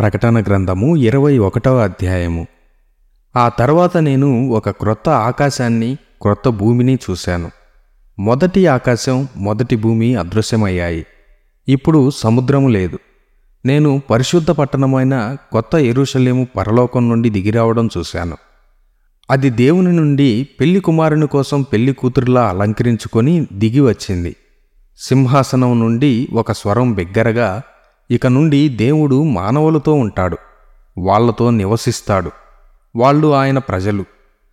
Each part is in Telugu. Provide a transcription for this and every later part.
ప్రకటన గ్రంథము ఇరవై ఒకటవ అధ్యాయము ఆ తర్వాత నేను ఒక క్రొత్త ఆకాశాన్ని క్రొత్త భూమిని చూశాను మొదటి ఆకాశం మొదటి భూమి అదృశ్యమయ్యాయి ఇప్పుడు సముద్రము లేదు నేను పరిశుద్ధ పట్టణమైన కొత్త ఎరుషలేము పరలోకం నుండి దిగిరావడం చూశాను అది దేవుని నుండి పెళ్లి కుమారుని కోసం పెళ్లి కూతురులా అలంకరించుకొని దిగి వచ్చింది సింహాసనం నుండి ఒక స్వరం బిగ్గరగా ఇక నుండి దేవుడు మానవులతో ఉంటాడు వాళ్ళతో నివసిస్తాడు వాళ్ళు ఆయన ప్రజలు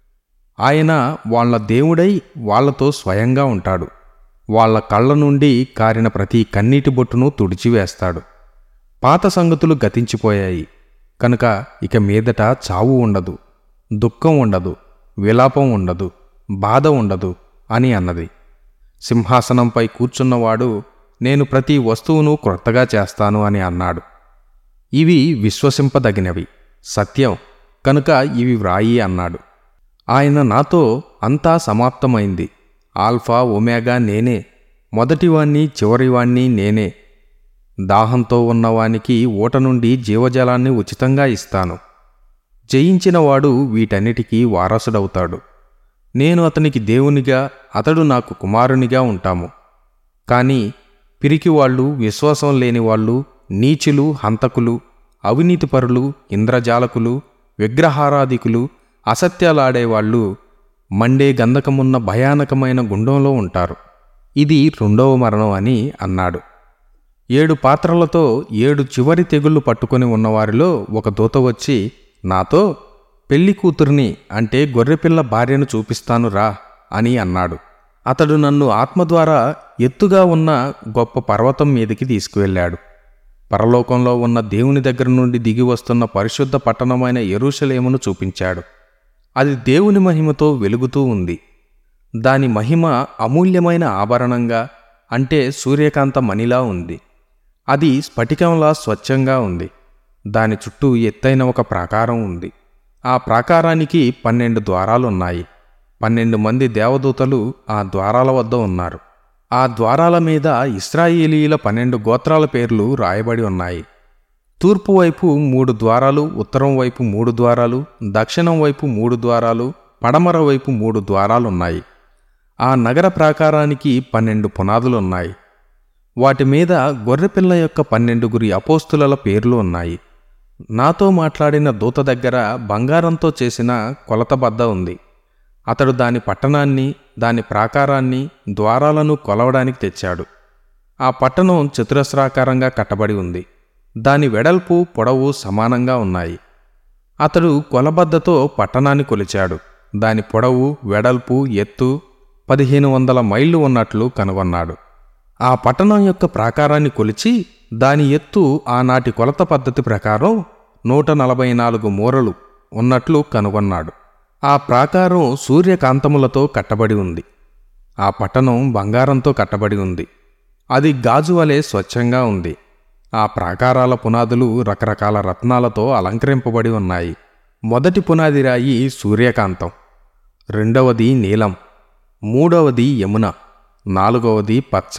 ఆయన వాళ్ళ దేవుడై వాళ్ళతో స్వయంగా ఉంటాడు వాళ్ళ కళ్ళ నుండి కారిన ప్రతి కన్నీటి బొట్టును తుడిచివేస్తాడు పాత సంగతులు గతించిపోయాయి కనుక ఇక మీదట చావు ఉండదు దుఃఖం ఉండదు విలాపం ఉండదు బాధ ఉండదు అని అన్నది సింహాసనంపై కూర్చున్నవాడు నేను ప్రతి వస్తువును క్రొత్తగా చేస్తాను అని అన్నాడు ఇవి విశ్వసింపదగినవి సత్యం కనుక ఇవి వ్రాయి అన్నాడు ఆయన నాతో అంతా సమాప్తమైంది ఆల్ఫా ఒమేగా నేనే మొదటివాణ్ణి చివరివాణ్ణి నేనే దాహంతో ఉన్నవానికి ఊట నుండి జీవజలాన్ని ఉచితంగా ఇస్తాను జయించినవాడు వీటన్నిటికీ వారసుడవుతాడు నేను అతనికి దేవునిగా అతడు నాకు కుమారునిగా ఉంటాము కానీ పిరికివాళ్ళు విశ్వాసం లేనివాళ్ళు నీచులు హంతకులు అవినీతిపరులు ఇంద్రజాలకులు విగ్రహారాధికులు అసత్యాలాడేవాళ్ళు మండే గంధకమున్న భయానకమైన గుండంలో ఉంటారు ఇది రెండవ మరణం అని అన్నాడు ఏడు పాత్రలతో ఏడు చివరి తెగుళ్ళు పట్టుకొని ఉన్నవారిలో ఒక దూత వచ్చి నాతో పెళ్లి కూతుర్ని అంటే గొర్రెపిల్ల భార్యను చూపిస్తాను రా అని అన్నాడు అతడు నన్ను ఆత్మ ద్వారా ఎత్తుగా ఉన్న గొప్ప పర్వతం మీదకి తీసుకువెళ్ళాడు పరలోకంలో ఉన్న దేవుని దగ్గర నుండి దిగి వస్తున్న పరిశుద్ధ పట్టణమైన ఎరుషలేమును చూపించాడు అది దేవుని మహిమతో వెలుగుతూ ఉంది దాని మహిమ అమూల్యమైన ఆభరణంగా అంటే సూర్యకాంత మణిలా ఉంది అది స్ఫటికంలా స్వచ్ఛంగా ఉంది దాని చుట్టూ ఎత్తైన ఒక ప్రాకారం ఉంది ఆ ప్రాకారానికి పన్నెండు ద్వారాలున్నాయి పన్నెండు మంది దేవదూతలు ఆ ద్వారాల వద్ద ఉన్నారు ఆ ద్వారాల మీద ఇస్రాయేలీల పన్నెండు గోత్రాల పేర్లు రాయబడి ఉన్నాయి తూర్పు వైపు మూడు ద్వారాలు ఉత్తరం వైపు మూడు ద్వారాలు దక్షిణం వైపు మూడు ద్వారాలు పడమర వైపు మూడు ద్వారాలున్నాయి ఆ నగర ప్రాకారానికి పన్నెండు పునాదులున్నాయి వాటి మీద గొర్రెపిల్ల యొక్క పన్నెండుగురి అపోస్తుల పేర్లు ఉన్నాయి నాతో మాట్లాడిన దూత దగ్గర బంగారంతో చేసిన కొలతబద్ద ఉంది అతడు దాని పట్టణాన్ని దాని ప్రాకారాన్ని ద్వారాలను కొలవడానికి తెచ్చాడు ఆ పట్టణం చతురస్రాకారంగా కట్టబడి ఉంది దాని వెడల్పు పొడవు సమానంగా ఉన్నాయి అతడు కొలబద్దతో పట్టణాన్ని కొలిచాడు దాని పొడవు వెడల్పు ఎత్తు పదిహేను వందల మైళ్ళు ఉన్నట్లు కనుగొన్నాడు ఆ పట్టణం యొక్క ప్రాకారాన్ని కొలిచి దాని ఎత్తు ఆనాటి కొలత పద్ధతి ప్రకారం నూట నలభై నాలుగు మూరలు ఉన్నట్లు కనుగొన్నాడు ఆ ప్రాకారం సూర్యకాంతములతో కట్టబడి ఉంది ఆ పట్టణం బంగారంతో కట్టబడి ఉంది అది గాజు వలె స్వచ్ఛంగా ఉంది ఆ ప్రాకారాల పునాదులు రకరకాల రత్నాలతో అలంకరింపబడి ఉన్నాయి మొదటి పునాది రాయి సూర్యకాంతం రెండవది నీలం మూడవది యమున నాలుగవది పచ్చ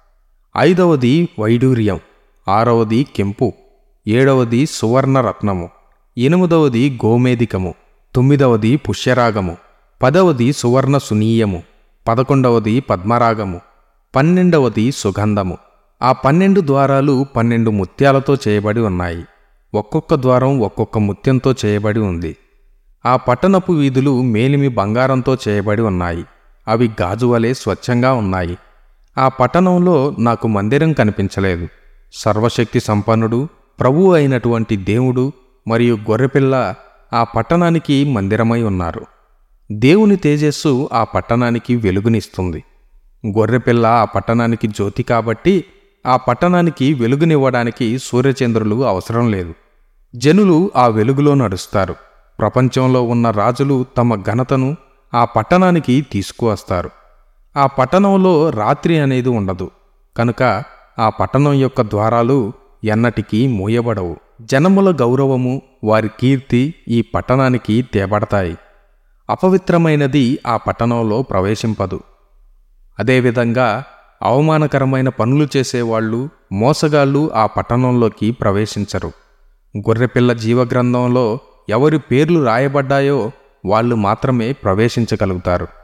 ఐదవది వైడూర్యం ఆరవది కెంపు ఏడవది సువర్ణ రత్నము ఎనిమిదవది గోమేదికము తొమ్మిదవది పుష్యరాగము పదవది సువర్ణ సునీయము పదకొండవది పద్మరాగము పన్నెండవది సుగంధము ఆ పన్నెండు ద్వారాలు పన్నెండు ముత్యాలతో చేయబడి ఉన్నాయి ఒక్కొక్క ద్వారం ఒక్కొక్క ముత్యంతో చేయబడి ఉంది ఆ పట్టణపు వీధులు మేలిమి బంగారంతో చేయబడి ఉన్నాయి అవి గాజువలే స్వచ్ఛంగా ఉన్నాయి ఆ పట్టణంలో నాకు మందిరం కనిపించలేదు సర్వశక్తి సంపన్నుడు ప్రభు అయినటువంటి దేవుడు మరియు గొర్రెపిల్ల ఆ పట్టణానికి మందిరమై ఉన్నారు దేవుని తేజస్సు ఆ పట్టణానికి వెలుగునిస్తుంది గొర్రెపిల్ల ఆ పట్టణానికి జ్యోతి కాబట్టి ఆ పట్టణానికి వెలుగునివ్వడానికి సూర్యచంద్రులు అవసరం లేదు జనులు ఆ వెలుగులో నడుస్తారు ప్రపంచంలో ఉన్న రాజులు తమ ఘనతను ఆ పట్టణానికి తీసుకువస్తారు ఆ పట్టణంలో రాత్రి అనేది ఉండదు కనుక ఆ పట్టణం యొక్క ద్వారాలు ఎన్నటికీ మూయబడవు జనముల గౌరవము వారి కీర్తి ఈ పట్టణానికి తేబడతాయి అపవిత్రమైనది ఆ పట్టణంలో ప్రవేశింపదు అదేవిధంగా అవమానకరమైన పనులు చేసేవాళ్ళు మోసగాళ్ళు ఆ పట్టణంలోకి ప్రవేశించరు గొర్రెపిల్ల జీవగ్రంథంలో ఎవరి పేర్లు రాయబడ్డాయో వాళ్ళు మాత్రమే ప్రవేశించగలుగుతారు